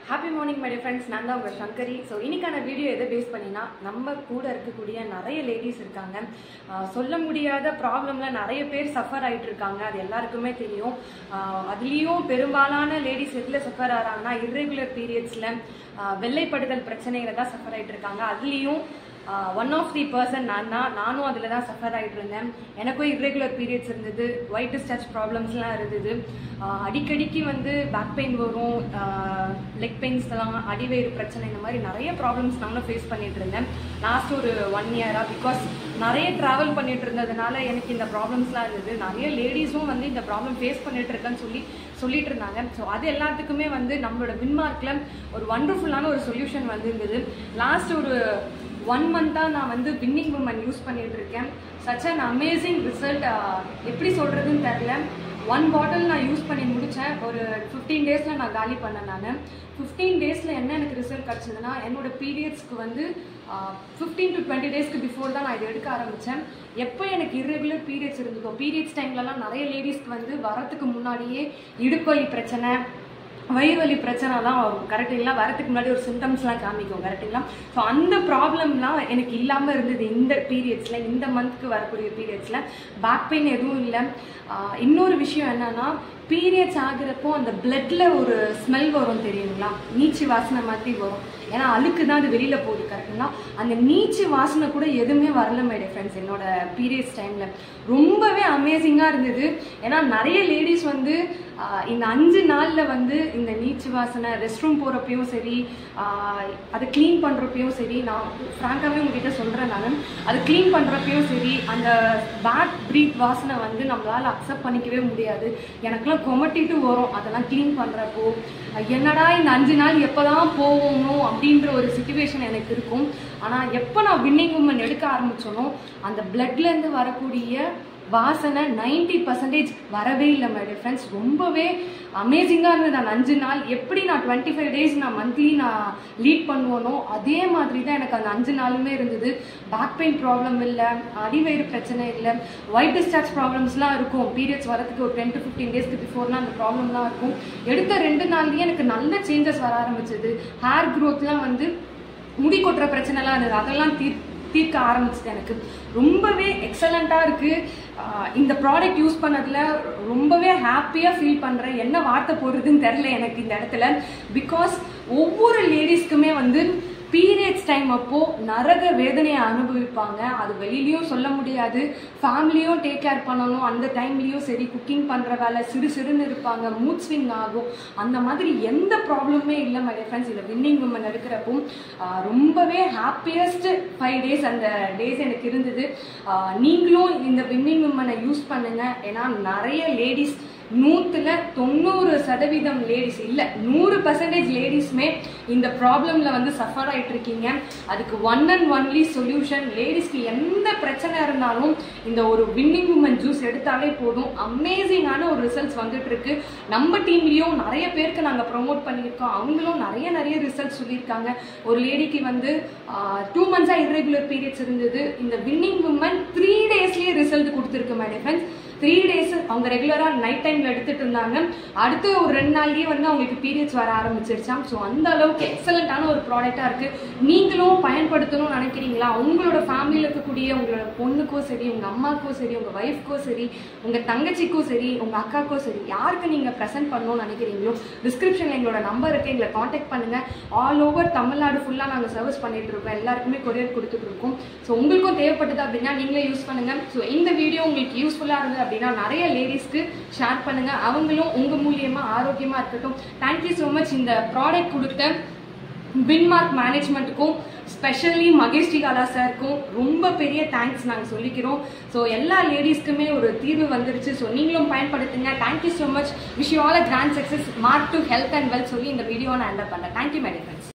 happy morning my friends நான் தான் உங்கள் சங்கரி ஸோ இன்னைக்கான வீடியோ எதை பேஸ் பண்ணினா நம்ம கூட இருக்கக்கூடிய நிறைய லேடிஸ் இருக்காங்க ஆஹ் சொல்ல முடியாத ப்ராப்ளம்ல நிறைய பேர் சஃபர் ஆயிட்டு இருக்காங்க அது எல்லாருக்குமே தெரியும் ஆஹ் அதுலேயும் பெரும்பாலான லேடிஸ் எதில் சஃபர் ஆகிறாங்கன்னா இர்ரெகுலர் பீரியட்ஸில் வெள்ளைப்படுதல் பிரச்சனைகளை தான் சஃபர் ஆயிட்டு இருக்காங்க அதுலேயும் ஒன் ஆஃப் தி பர்சன் நான் தான் நானும் அதில் தான் சஃபர் ஆகிட்டு இருந்தேன் எனக்கும் இர்ரெகுலர் பீரியட்ஸ் இருந்தது ஒயிட் டிஸ்சார்ஜ் ப்ராப்ளம்ஸ்லாம் இருந்தது ஆஹ் அடிக்கடிக்கு வந்து பேக் பெயின் வரும் லெக் பெயின்ஸ்லாம் அடிவயிறு பிரச்சனை இந்த மாதிரி நிறைய ப்ராப்ளம்ஸ் நானும் ஃபேஸ் பண்ணிட்டு இருந்தேன் லாஸ்ட் ஒரு ஒன் இயராக பிகாஸ் நிறைய ட்ராவல் பண்ணிட்டு இருந்ததுனால எனக்கு இந்த ப்ராப்ளம்ஸ்லாம் இருந்தது நிறைய லேடிஸும் வந்து இந்த ப்ராப்ளம் ஃபேஸ் பண்ணிட்டு இருக்கேன்னு சொல்லி சொல்லிட்டு இருந்தாங்க ஸோ அது எல்லாத்துக்குமே வந்து நம்மளோட வின்மார்க்கில் ஒரு வண்டர்ஃபுல்லான ஒரு சொல்யூஷன் வந்திருந்தது லாஸ்ட் ஒரு ஒன் மந்த்தாக நான் வந்து வின்னிங் உமன் யூஸ் பண்ணிட்டு இருக்கேன் சச் அன் அமேசிங் ரிசல்ட் எப்படி சொல்கிறதுன்னு தெரில ஒன் பாட்டில் நான் யூஸ் பண்ணி முடித்தேன் ஒரு ஃபிஃப்டீன் டேஸில் நான் காலி பண்ணேன் நான் ஃபிஃப்டீன் டேஸில் என்ன எனக்கு ரிசல்ட் கிடச்சதுன்னா என்னோட பீரியட்ஸ்க்கு வந்து ஃபிஃப்டீன் டு டுவெண்ட்டி டேஸ்க்கு பிஃபோர் தான் நான் இதை எடுக்க ஆரம்பித்தேன் எப்போ எனக்கு இர்ரெகுலர் பீரியட்ஸ் இருந்ததோ பீரியட்ஸ் டைம்லலாம் நிறைய லேடிஸ்க்கு வந்து வரத்துக்கு முன்னாடியே இடுப்பலி பிரச்சனை வயிறு வலி பிரச்சனைலாம் வரும் கரெக்டுங்களா வரதுக்கு முன்னாடி ஒரு சிம்டம்ஸ்லாம் காமிக்கும் கரெக்டுங்களா ஸோ அந்த ப்ராப்ளம்லாம் எனக்கு இல்லாமல் இருந்தது இந்த பீரியட்ஸில் இந்த மந்த்க்கு வரக்கூடிய பீரியட்ஸில் பேக் பெயின் எதுவும் இல்லை ஆஹ் இன்னொரு விஷயம் என்னன்னா பீரியட்ஸ் ஆகுறப்போ அந்த பிளட்ல ஒரு ஸ்மெல் வரும் தெரியுங்களா நீச்சி வாசனை மாதிரி வரும் ஏன்னா அழுக்கு தான் அது வெளியில போகுது கரெக்டுங்களா அந்த நீச்சி வாசனை கூட எதுவுமே வரல மை ஃப்ரெண்ட்ஸ் என்னோட பீரியட்ஸ் டைம்ல ரொம்பவே அமேசிங்காக இருந்தது ஏன்னா நிறைய லேடிஸ் வந்து ஆஹ் இந்த அஞ்சு நாளில் வந்து இந்த நீச்சு வாசனை ரெஸ்ட் ரூம் போகிறப்பையும் சரி ஆஹ் அதை க்ளீன் பண்ணுறப்பையும் சரி நான் ஃப்ராங்காகவே உங்ககிட்ட சொல்கிறேன் நான் அதை க்ளீன் பண்ணுறப்பையும் சரி அந்த பேட் ப்ரீத் வாசனை வந்து நம்மளால் அக்செப்ட் பண்ணிக்கவே முடியாது எனக்குலாம் கொமட்டிட்டு வரும் அதெல்லாம் க்ளீன் பண்ணுறப்போ என்னடா இந்த அஞ்சு நாள் எப்போ தான் போவோமோ அப்படின்ற ஒரு சுச்சுவேஷன் எனக்கு இருக்கும் ஆனால் எப்போ நான் வின்னிங் உமன் எடுக்க ஆரம்பிச்சோனோ அந்த பிளட்லேருந்து வரக்கூடிய வாசனை நைன்டி பர்சன்டேஜ் வரவே இல்லை மை ஃப்ரெண்ட்ஸ் ரொம்பவே அமேசிங்காக இருந்தது அந்த அஞ்சு நாள் எப்படி நான் டுவெண்ட்டி ஃபைவ் டேஸ் நான் மந்த்லி நான் லீட் பண்ணுவேனோ அதே மாதிரி தான் எனக்கு அந்த அஞ்சு நாளுமே இருந்தது பேக் பெயின் ப்ராப்ளம் இல்லை அடிவயிறு பிரச்சனை இல்லை ஒயிட் டிஸ்சார்ஜ் ப்ராப்ளம்ஸ்லாம் இருக்கும் பீரியட்ஸ் வரதுக்கு ஒரு டென் டு ஃபிஃப்டீன் டேஸ்க்கு பிஃபோர்லாம் அந்த ப்ராப்ளம்லாம் இருக்கும் எடுத்த ரெண்டு நாள்லயே எனக்கு நல்ல சேஞ்சஸ் வர ஆரம்பிச்சது ஹேர் க்ரோத்லாம் வந்து முடி கொட்டுற பிரச்சனைலாம் இருந்தது அதெல்லாம் தீர் தீர்க்க ஆரம்பிச்சது எனக்கு ரொம்பவே எக்ஸலண்ட்டாக இருக்குது இந்த ப்ராடக்ட் யூஸ் பண்ணதில் ரொம்பவே ஹாப்பியாக ஃபீல் பண்ணுறேன் என்ன வார்த்தை போடுறதுன்னு தெரில எனக்கு இந்த இடத்துல பிகாஸ் ஒவ்வொரு லேடிஸ்க்குமே வந்து பீரியட்ஸ் டைம் அப்போ நரக வேதனையை அனுபவிப்பாங்க அது வெளியிலயும் சொல்ல முடியாது ஃபேமிலியும் டேக் கேர் பண்ணணும் அந்த டைம்லயும் சரி குக்கிங் பண்ற வேலை சிறு சிறுன்னு இருப்பாங்க மூட் ஸ்விங் ஆகும் அந்த மாதிரி எந்த ப்ராப்ளமே இல்லை மை ஃப்ரெண்ட்ஸ் இதில் வின்னிங் உமன் எடுக்கிறப்போ ஆஹ் ரொம்பவே ஹாப்பியஸ்ட் ஃபைவ் டேஸ் அந்த டேஸ் எனக்கு இருந்தது ஆஹ் நீங்களும் இந்த வின்னிங் உமனை யூஸ் பண்ணுங்க ஏன்னா நிறைய லேடிஸ் நூத்துல தொண்ணூறு சதவீதம் லேடிஸ் இல்ல நூறு பர்சன்டேஜ் லேடிஸ்மே இந்த ப்ராப்ளம்ல வந்து சஃபர் ஆயிட்டு இருக்கீங்க அதுக்கு ஒன் அண்ட் ஒன்லி சொல்யூஷன் லேடிஸ்க்கு எந்த பிரச்சனை இருந்தாலும் இந்த ஒரு வின்னிங் உமன் ஜூஸ் எடுத்தாலே போதும் அமேசிங்கான ஒரு ரிசல்ட்ஸ் வந்துட்டு இருக்கு நம்ம டீம்லயும் நிறைய பேருக்கு நாங்க ப்ரோமோட் பண்ணியிருக்கோம் அவங்களும் நிறைய நிறைய ரிசல்ட்ஸ் சொல்லியிருக்காங்க ஒரு லேடிக்கு வந்து டூ மந்த்ஸா இர்ரெகுலர் பீரியட்ஸ் இருந்தது இந்த வின்னிங் உமன் த்ரீ டேஸ்லயே ரிசல்ட் கொடுத்துருக்கு மை ஃப்ரெண்ட்ஸ் த்ரீ டேஸ் அவங்க ரெகுலராக நைட் டைமில் எடுத்துட்டு இருந்தாங்க அடுத்து ஒரு ரெண்டு நாள்லயே வந்து அவங்களுக்கு பீரியட்ஸ் வர ஆரம்பிச்சிருச்சாம் ஸோ அந்த அளவுக்கு எக்ஸலண்ட்டான ஒரு ப்ராடக்டாக இருக்குது நீங்களும் பயன்படுத்தணும்னு நினைக்கிறீங்களா உங்களோட ஃபேமிலியில் இருக்கக்கூடிய உங்களோட பொண்ணுக்கோ சரி உங்கள் அம்மாக்கோ சரி உங்கள் ஒய்ஃப்க்கோ சரி உங்கள் தங்கச்சிக்கோ சரி உங்கள் அக்காக்கோ சரி யாருக்கு நீங்கள் ப்ரெசென்ட் பண்ணணும்னு நினைக்கிறீங்களோ டிஸ்கிரிப்ஷனில் எங்களோட நம்பர் இருக்குது எங்களை காண்டாக்ட் பண்ணுங்கள் ஆல் ஓவர் தமிழ்நாடு ஃபுல்லாக நாங்கள் சர்வீஸ் பண்ணிட்டு இருக்கோம் எல்லாருக்குமே கொரியர் கொடுத்துட்டு இருக்கோம் ஸோ உங்களுக்கும் தேவைப்பட்டது அப்படின்னா நீங்களே யூஸ் பண்ணுங்கள் ஸோ இந்த வீடியோ உங்களுக்கு யூஸ்ஃபுல்லாக இருந்தது அப்படின்னா நிறைய லேடிஸ்க்கு ஷேர் பண்ணுங்க அவங்களும் உங்க மூலியமா ஆரோக்கியமா இருக்கட்டும் தேங்க்யூ ஸோ மச் இந்த ப்ராடக்ட் கொடுத்த பின்மார்க் மேனேஜ்மெண்ட்டுக்கும் ஸ்பெஷலி மகேஷ் டிகாலா சாருக்கும் ரொம்ப பெரிய தேங்க்ஸ் நாங்கள் சொல்லிக்கிறோம் ஸோ எல்லா லேடிஸ்க்குமே ஒரு தீர்வு வந்துருச்சு ஸோ நீங்களும் பயன்படுத்துங்க thank you so much wish you all a grand success mark to health and wealth சொல்லி இந்த வீடியோ நான் என்டர் பண்ணுறேன் தேங்க்யூ மேடி ஃப்ரெண்ட்ஸ்